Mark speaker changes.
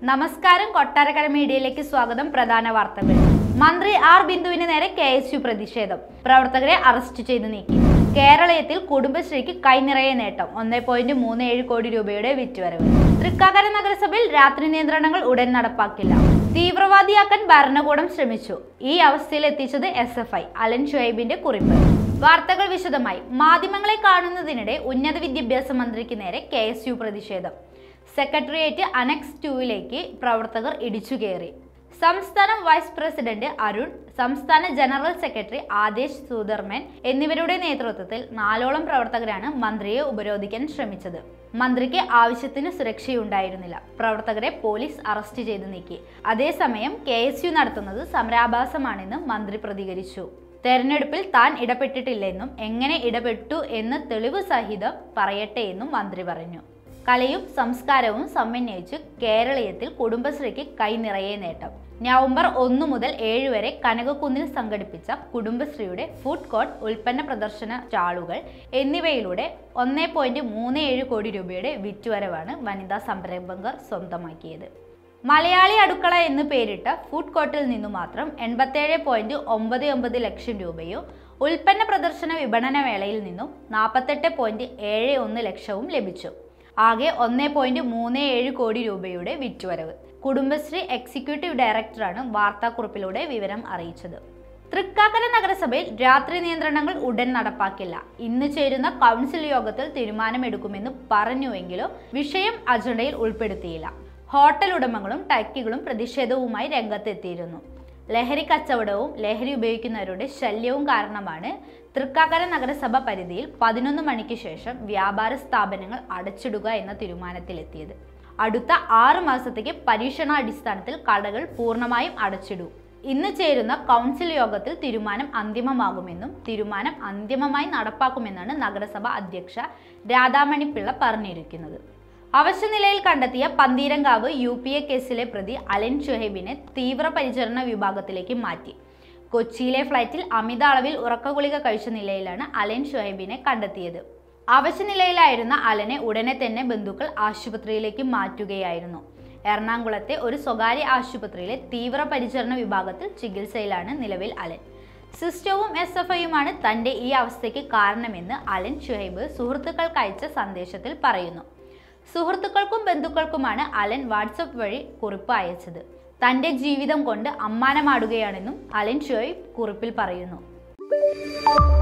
Speaker 1: നമസ്കാരം കൊട്ടാരക്കര മീഡിയയിലേക്ക് സ്വാഗതം പ്രധാന വാർത്തകൾ മന്ത്രി ആർ ബിന്ദുവിന് നേരെ കെ എസ് യു പ്രതിഷേധം പ്രവർത്തകരെ അറസ്റ്റ് ചെയ്ത് നീക്കി കേരളത്തിൽ കുടുംബശ്രീക്ക് കൈനിറയെ നേട്ടം ഒന്നേ പോയിന്റ് മൂന്ന് ഏഴ് കോടി രൂപയുടെ വിറ്റുവരവ് തൃക്കാക്കര നഗരസഭയിൽ രാത്രി നിയന്ത്രണങ്ങൾ ഉടൻ നടപ്പാക്കില്ല തീവ്രവാദിയാക്കാൻ ഭരണകൂടം ശ്രമിച്ചു ഈ അവസ്ഥയിൽ എത്തിച്ചത് എസ് എഫ് ഐ അലൻ ഷുഹൈബിന്റെ കുറിപ്പ് വാർത്തകൾ വിശദമായി മാധ്യമങ്ങളെ കാണുന്നതിനിടെ ഉന്നത വിദ്യാഭ്യാസ മന്ത്രിക്ക് നേരെ കെ എസ് യു പ്രതിഷേധം സെക്രട്ടേറിയറ്റ് അനക്സ് ടൂവിലേക്ക് പ്രവർത്തകർ ഇടിച്ചുകയറി സംസ്ഥാന വൈസ് പ്രസിഡന്റ് അരുൺ സംസ്ഥാന ജനറൽ സെക്രട്ടറി ആദേശ് സുധർമൻ എന്നിവരുടെ നേതൃത്വത്തിൽ നാലോളം പ്രവർത്തകരാണ് മന്ത്രിയെ ഉപരോധിക്കാൻ ശ്രമിച്ചത് മന്ത്രിക്ക് ആവശ്യത്തിന് സുരക്ഷയുണ്ടായിരുന്നില്ല പ്രവർത്തകരെ പോലീസ് അറസ്റ്റ് ചെയ്ത് നീക്കി അതേസമയം കെ എസ് യു നടത്തുന്നത് സമരാഭാസമാണെന്ന് മന്ത്രി പ്രതികരിച്ചു തെരഞ്ഞെടുപ്പിൽ താൻ ഇടപെട്ടിട്ടില്ലെന്നും എങ്ങനെ ഇടപെട്ടു എന്ന് തെളിവ് സഹിതം പറയട്ടെ എന്നും മന്ത്രി പറഞ്ഞു കലയും സംസ്കാരവും സമന്വയിച്ച് കേരളീയത്തിൽ കുടുംബശ്രീക്ക് കൈനിറയെ നേട്ടം നവംബർ ഒന്ന് മുതൽ ഏഴ് വരെ കനകക്കുന്നിൽ സംഘടിപ്പിച്ച കുടുംബശ്രീയുടെ ഫുഡ് കോർട്ട് ഉൽപ്പന്ന പ്രദർശന സ്റ്റാളുകൾ എന്നിവയിലൂടെ ഒന്നേ പോയിന്റ് മൂന്ന് ഏഴ് കോടി രൂപയുടെ വിറ്റുവരവാണ് വനിതാ സംരംഭകർ സ്വന്തമാക്കിയത് മലയാളി അടുക്കള എന്ന് പേരിട്ട ഫുഡ് കോർട്ടിൽ നിന്നു മാത്രം എൺപത്തേഴ് പോയിന്റ് ഒമ്പത് ഒമ്പത് ലക്ഷം രൂപയും ഉൽപ്പന്ന പ്രദർശന വിപണന വേളയിൽ നിന്നും നാൽപ്പത്തെട്ട് പോയിന്റ് ഏഴ് ഒന്ന് ലക്ഷവും ലഭിച്ചു ആകെ ഒന്നേ പോയിന്റ് മൂന്ന് ഏഴ് കോടി രൂപയുടെ വിറ്റുവരവ് കുടുംബശ്രീ എക്സിക്യൂട്ടീവ് ഡയറക്ടറാണ് വാർത്താക്കുറിപ്പിലൂടെ വിവരം അറിയിച്ചത് തൃക്കാക്കര നഗരസഭയിൽ രാത്രി നിയന്ത്രണങ്ങൾ ഉടൻ നടപ്പാക്കില്ല ഇന്ന് ചേരുന്ന കൗൺസിൽ യോഗത്തിൽ തീരുമാനമെടുക്കുമെന്ന് പറഞ്ഞുവെങ്കിലും വിഷയം അജണ്ടയിൽ ഉൾപ്പെടുത്തിയില്ല ഹോട്ടൽ ഉടമകളും ടാക്സികളും പ്രതിഷേധവുമായി രംഗത്തെത്തിയിരുന്നു ലഹരി കച്ചവടവും ലഹരി ഉപയോഗിക്കുന്നവരുടെ ശല്യവും കാരണമാണ് തൃക്കാക്കര നഗരസഭ പരിധിയിൽ പതിനൊന്ന് മണിക്ക് ശേഷം വ്യാപാര സ്ഥാപനങ്ങൾ അടച്ചിടുക എന്ന തീരുമാനത്തിലെത്തിയത് അടുത്ത ആറ് മാസത്തേക്ക് പരീക്ഷണാടിസ്ഥാനത്തിൽ കടകൾ പൂർണ്ണമായും അടച്ചിടും ഇന്ന് ചേരുന്ന കൗൺസിൽ യോഗത്തിൽ തീരുമാനം അന്തിമമാകുമെന്നും തീരുമാനം അന്തിമമായി നടപ്പാക്കുമെന്നാണ് നഗരസഭ അധ്യക്ഷ രാധാമണി പിള്ള പറഞ്ഞിരിക്കുന്നത് അവശനിലയിൽ കണ്ടെത്തിയ പന്തീരങ്കാവ് യു പി എ കേസിലെ പ്രതി അലൻ ഷുഹൈബിനെ തീവ്രപരിചരണ വിഭാഗത്തിലേക്ക് മാറ്റി കൊച്ചിയിലെ ഫ്ലൈറ്റിൽ അമിത അളവിൽ ഉറക്കഗുളിക കഴിച്ച നിലയിലാണ് അലൻ ഷുഹൈബിനെ കണ്ടെത്തിയത് അവശനിലയിലായിരുന്ന അലനെ ഉടനെ തന്നെ ബന്ധുക്കൾ ആശുപത്രിയിലേക്ക് മാറ്റുകയായിരുന്നു എറണാകുളത്തെ ഒരു സ്വകാര്യ ആശുപത്രിയിലെ തീവ്രപരിചരണ വിഭാഗത്തിൽ ചികിത്സയിലാണ് നിലവിൽ അലൻ സിസ്റ്റവും എസ് എഫ് ഐയുമാണ് തന്റെ ഈ അവസ്ഥയ്ക്ക് കാരണമെന്ന് അലൻ ഷുഹൈബ് സുഹൃത്തുക്കൾക്ക് അയച്ച സന്ദേശത്തിൽ പറയുന്നു സുഹൃത്തുക്കൾക്കും ബന്ധുക്കൾക്കുമാണ് അലൻ വാട്സപ്പ് വഴി കുറിപ്പ് അയച്ചത് തന്റെ ജീവിതം കൊണ്ട് അമ്മാനമാടുകയാണെന്നും അലൻ ഷുഹൈബ് കുറിപ്പിൽ പറയുന്നു